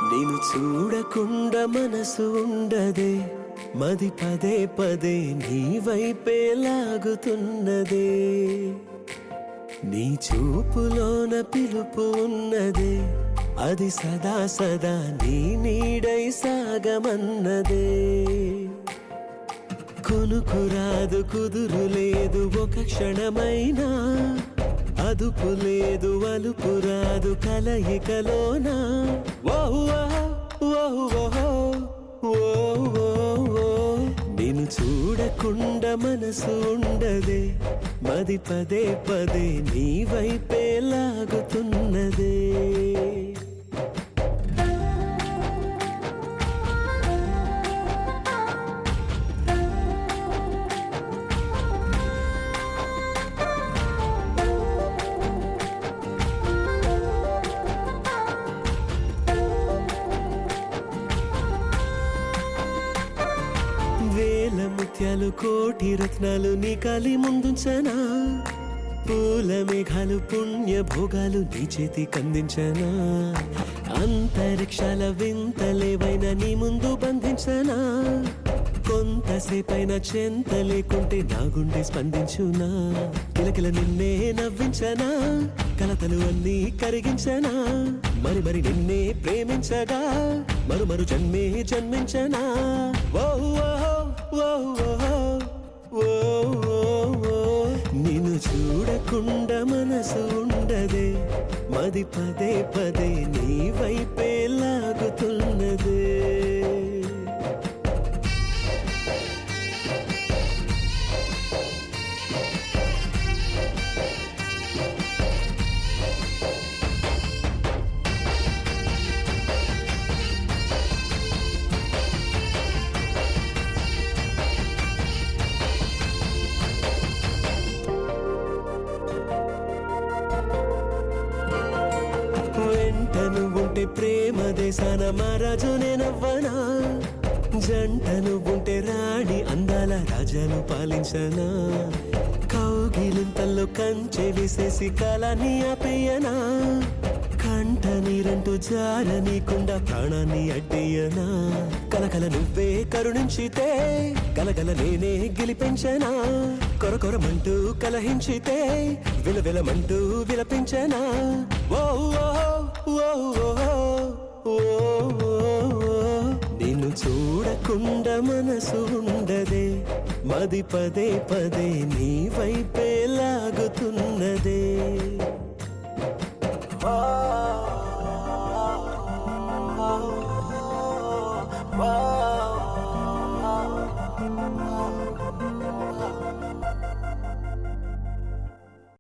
నేను చూడకుండా మనసు ఉండదే మది పదే పదే నీ వైపే లాగుతున్నదే నీ చూపులోన పిలుపు ఉన్నదే అది సదా సదా నీ నీడై సాగమన్నదే కొనుకురాదు కుదురు లేదు ఒక క్షణమైనా అదుపు లేదు అలుపు రాదు కలయికలోనా ఓహ్ ఓహ్ ఓహ్ ఓహ్ ఓహ్ నేను చూడకుండా మనసు ఉండదే మది పదే పదే నీ వైపే లాగుతున్నదే వేల ముత్యాలు కోటి రత్నాలు నీ కలి ముందుంచనా పూల మేఘాలు పుణ్య భోగాలు నీ చేతి కందించనా అంతరిక్షాల వింతలేవైన నీ ముందు బంధించనా కొంతసేపైన చెంత లేకుంటే నా గుండె స్పందించునా కిలకిల నిన్నే నవ్వించనా కలతలు అన్నీ కరిగించనా మరి మరి నిన్నే ప్రేమించగా మరు మరు జన్మే జన్మించనా ఓ ఓ ఓ ఓ నిన్ను చూడకుండా మనసు ఉండదే మది పదే పదే నీ వైపే లాగుతున్నదే వెంటను ఉంటే ప్రేమ దేశాన మహారాజు నేనవ్వనా జంటను ఉంటే రాణి అందాల రాజాను పాలించనా కౌగిలింతల్లో కంచె వేసేసి కాలాన్ని ఆపేయనా కంట నీరంటూ జారనీకుండా ప్రాణాన్ని అడ్డేయనా కలకల నువ్వే కరుణించితే కలకల నేనే గెలిపించనా కొరకొరమంటూ కలహించితే విలవిలమంటూ విలపించనా ఓ ఓ ఓ ఓ ఓ నిన్ను చూడకుండా మనసు ఉండదే మది పదే పదే నీ వైపే లాగుతున్నదే Oh